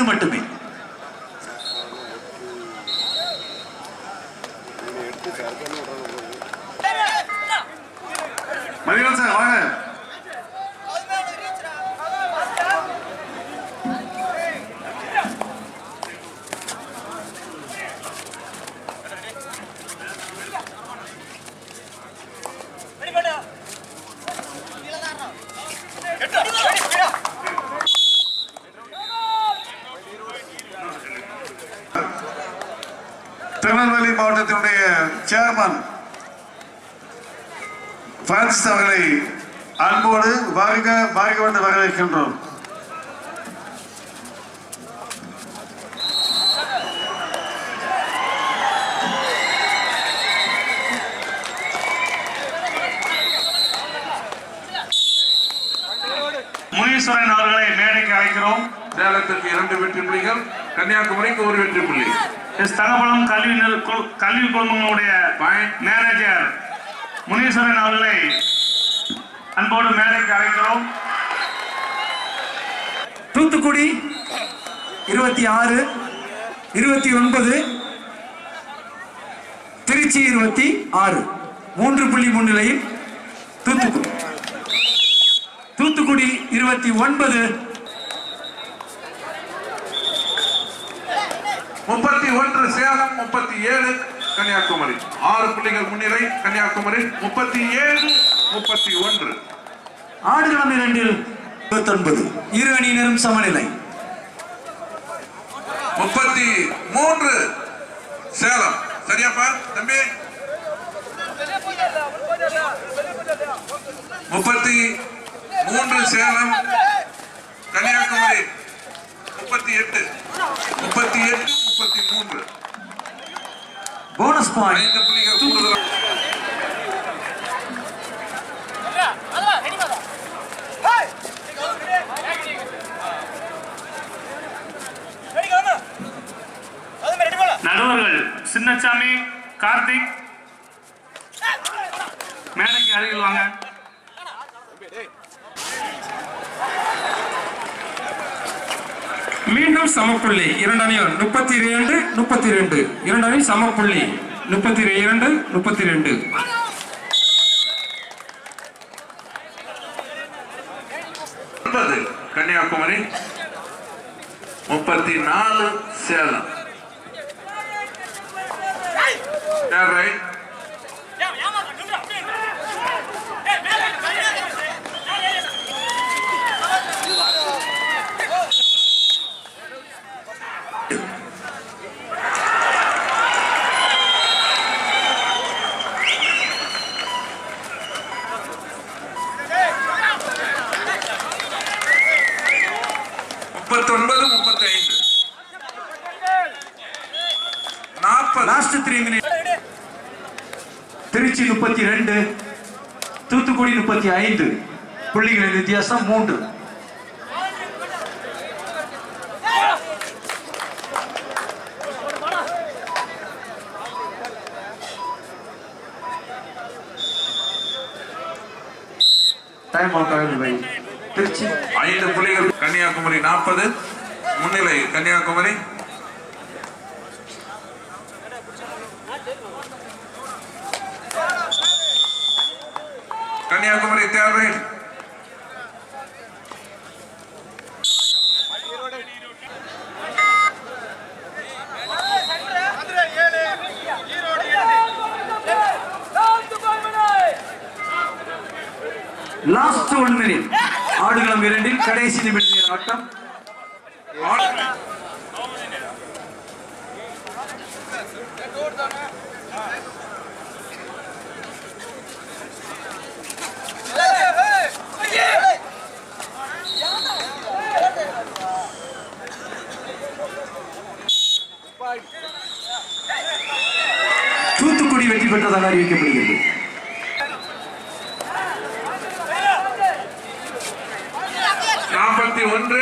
மட்டுமே மதியம் சார் வாங்க திருநெல்வேலி மாவட்டத்தினுடைய சேர்மன் பிரான்சிஸ் அவர்களை அன்போடு வாழ்க வாழ்க வந்து வரவேற்கின்றோம் முனீஸ்வரன் அவர்களை மேடைக்கு அழைக்கிறோம் சேலத்துக்கு இரண்டு வெற்றி புள்ளிகள் கன்னியாகுமரிக்கு ஒரு வெற்றி புள்ளி எஸ் தகவலம் கல்வி நிறு- கு- கல்வி குழுமங்களுடைய பாயிண்ட் மேனேஜர் முனீஸ்வரன் அவர்களை அன்போடு மேடைக்கு அழைக்கிறோம் தூத்துக்குடி இருபத்தி ஆறு இருபத்தி ஒன்பது திருச்சி இருபத்தி ஆறு மூன்று புள்ளி முன்னிலையில் தூத்துக்குடி தூத்துக்குடி இருபத்தி ஒன்பது முப்பத்தி ஒன்று சேலம் முப்பத்தி ஏழு கன்னியாகுமரி ஆறு புள்ளிகள் முன்னிலை கன்னியாகுமரி முப்பத்தி ஏழு முப்பத்தி ஒன்று ஆடுகளம் இரண்டில் இருபத்தொன்பது இரு அணியினரும் சமநிலை முப்பத்தி மூன்று சேலம் சரியாப்பா தம்பி முப்பத்தி மூன்று சேலம் கன்னியாகுமரி முப்பத்தி எட்டு முப்பத்தி எட்டு முப்பத்தி மூன்று போனஸ் பாயிண்ட் ஐந்து புள்ளிகள் கூடுதல் நடுவர்கள் சின்னசாமி கார்த்திக் மேடைக்கு அருகில் வாங்க மீண்டும் சமப்புள்ளி இரண்டு அணியும் முப்பத்தி இரண்டு முப்பத்தி இரண்டு இரண்டு அணி சமப்புள்ளி முப்பத்தி இரண்டு முப்பத்தி இரண்டு ஒன்பது கன்னியாகுமரி முப்பத்தி நாலு சேலம் Yeah, right. முப்பத்தொன்பது முப்பத்தி ஐந்து நாற்பது லாஸ்ட் த்ரீ மினிட் திருச்சி முப்பத்தி ரெண்டு தூத்துக்குடி முப்பத்தி ஐந்து புள்ளிகளின் வித்தியாசம் மூன்று டைம் அவுட் ஆகவில்லை திருச்சி ஐந்து புள்ளிகள் கன்னியாகுமரி நாற்பது முன்னிலை கன்னியாகுமரி கன்னியாகுமரி தேவை லாஸ்ட் ஒன் மினிட் ஆடுகளம் இரண்டில் கடைசி நிமிட நேர ஆட்டம் தூத்துக்குடி வெற்றி பெற்றதாக அறிவிக்கப்படுகிறது நாற்பத்தி ஒன்று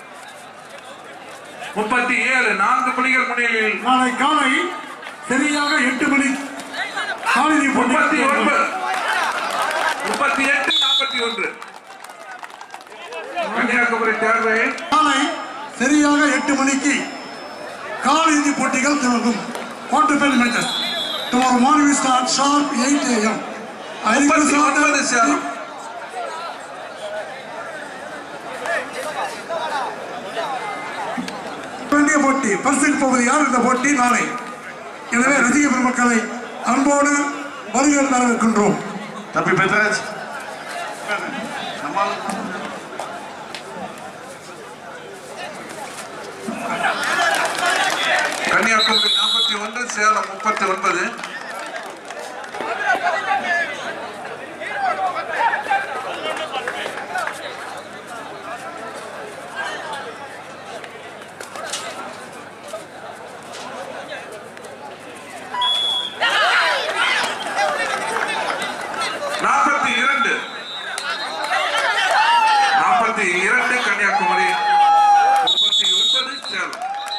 முப்பத்தி ஏழு நான்கு புள்ளிகள் முன்னிலையில் நாளை காலை சரியாக எட்டு மணி காலை முப்பத்தி ஒன்பது முப்பத்தி எட்டு நாற்பத்தி ஒன்று கன்னியாகுமரி தேர்வை காலை சரியாக எட்டு மணிக்கு கால் இறுதி போட்டிகள் தொடங்கும் quarter final matches tomorrow morning start sharp eight AM முப்பத்தி ஒன்பது சேலம் வேண்டிய போட்டி பரிசுக்கு போவது யார் இந்த போட்டி நாளை எனவே ரசிக பெருமக்களை அன்போடு வருகை வரவேற்கின்றோம் தம்பி பெத்ராஜ் நம்மால் கன்னியாகுமரி நாற்பத்தி ஒன்று சேலம் முப்பத்தி ஒன்பது நாற்பத்தி இரண்டு நாற்பத்தி இரண்டு கன்னியாகுமரி முப்பத்தி ஒன்பது சேலம்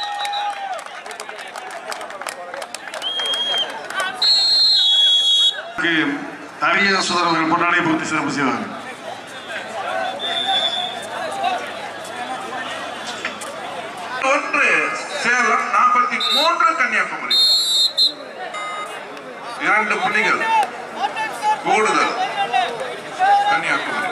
அரிய சுதர் அவர்கள் பொன்னாடியை பூர்த்தி சிறப்பு செய்வார்கள் ஒன்று சேலம் நாற்பத்தி மூன்று கன்னியாகுமரி இரண்டு புள்ளிகள் கூடுதல் கன்னியாகுமரி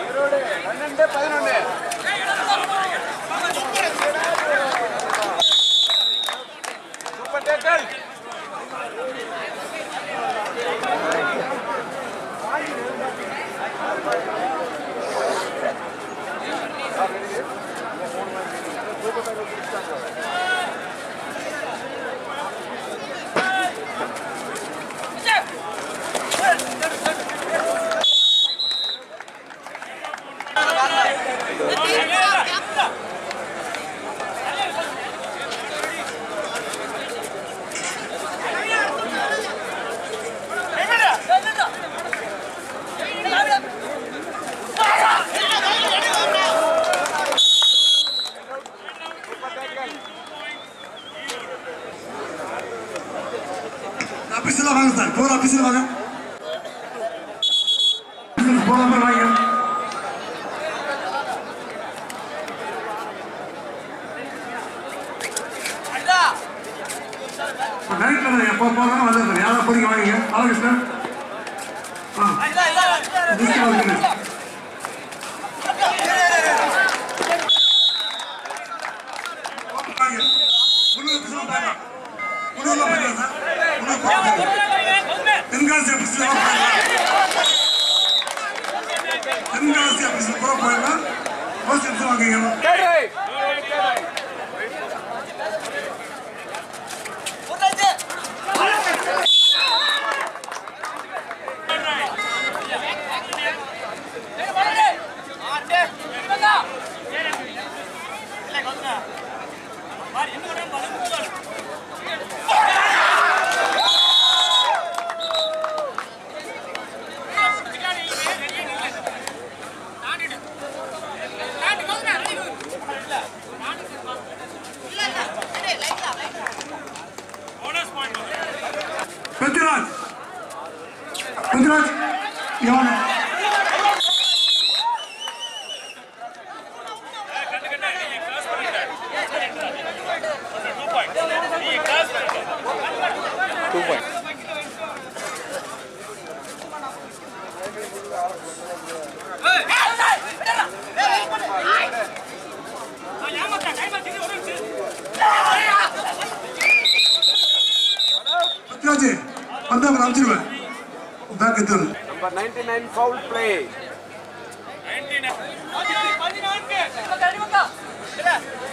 ஆபீஸ்ல வாங்க சார் போற ஆபீஸ்ல வாங்க போகாம வாங்க நைட்ல எப்போ போனாலும் வந்து யாரை பொறிக்க வாங்க ஆலகிருஷ்ணன் ஆ டிஸ்கா வந்து வாங்க முன்னூறு பிசா பாருங்க முன்னூறுல போயிடலாம் சார் முன்னூறு போயிடலாம் தென்காசி ஆபீஸ்ல போயிடலாம் தென்காசி ஆபீஸ்ல கூட போயிடலாம் கோஷன்ஸ் வாங்கிக்கணும் பெத்ராஜ் பெத்ராஜ் யோன பெத்ராஜ் வந்து அவர் அனுப்பிச்சிருவேன் பேக் எடுத்து Number 99 foul play. பதினான்கு